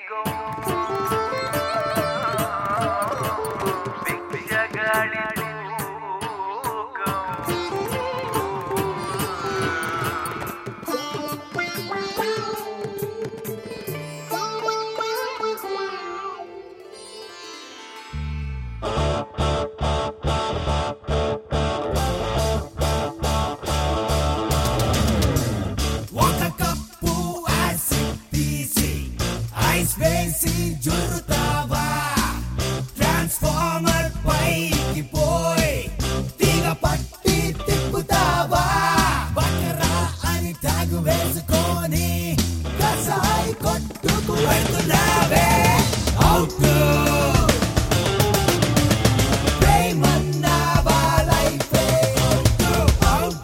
బిచ్చగాడి ఒక cup acid తీసి ice వేసి జురుతావా ట్రాన్స్ఫార్మర్ పైకి పోయి తీగ పట్టి తిప్పుతావా బకరా అని తాగు వేసుకొని కసాయి కొట్టుకు వెళ్తున్నావే అవుట్ ప్రేమన్నావా లైఫే అవుట్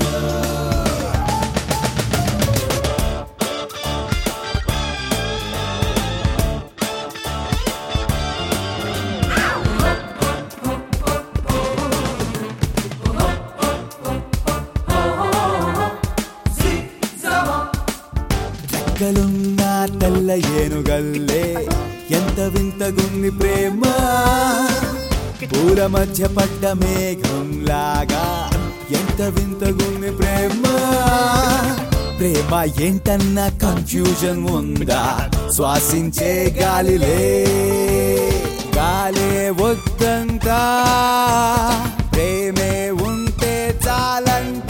రెక్కలున్న తెల్ల ఏనుగల్లే ఎంత వింతగుంది ప్రేమ పూల మధ్య పడ్డ మేఘంలాగా ఎంత వింతగుంది ప్రేమ ప్రేమ ఏంటన్న కన్ఫ్యూజన్ ఉందా శ్వాసించే గాలిలే గాలే వద్దంట ప్రేమే ఉంటే చాలంట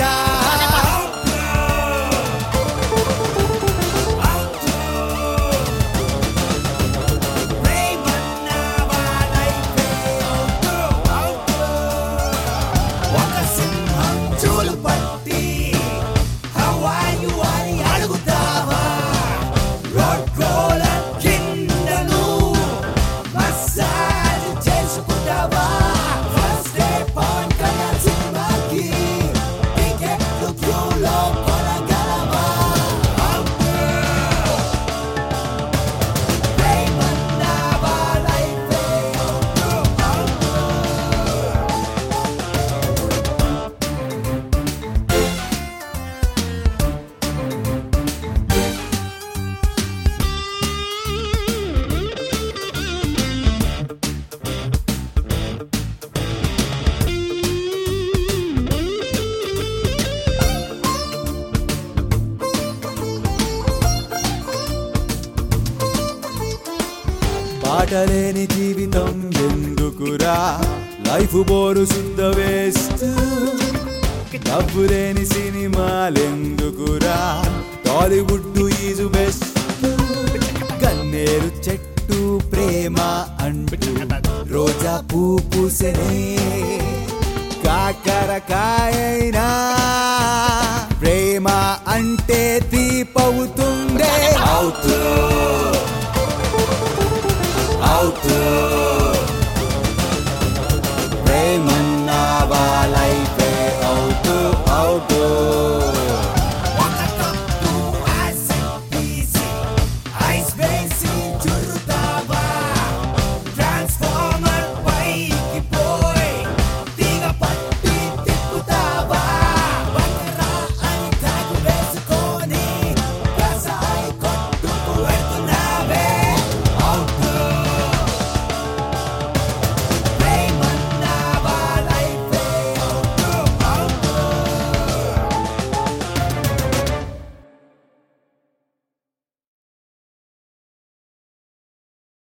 ఒక సింహం చూలు పట్టి హవాయు అని అడుగుతావా రోడ్ రోలర్ కిందను మసాజ్ చేసుకుంటావా ఫస్ట్ డే పవన్ కళ్యాణ్ సినిమాకి టికెట్లు క్యూలో కొనగలవా ప్రేమన్నావా లైఫే పాటలేని జీవితం ఎందుకురా లైఫ్ బోరు శుద్ధ వేస్ట్ డబ్బులేని సినిమాలెందుకురా టాలీవుడ్ ఈజు బెస్ట్ కన్నేరు చెట్టు ప్రేమ అంటూ రోజా పూ పూసెనే కాకరకాయ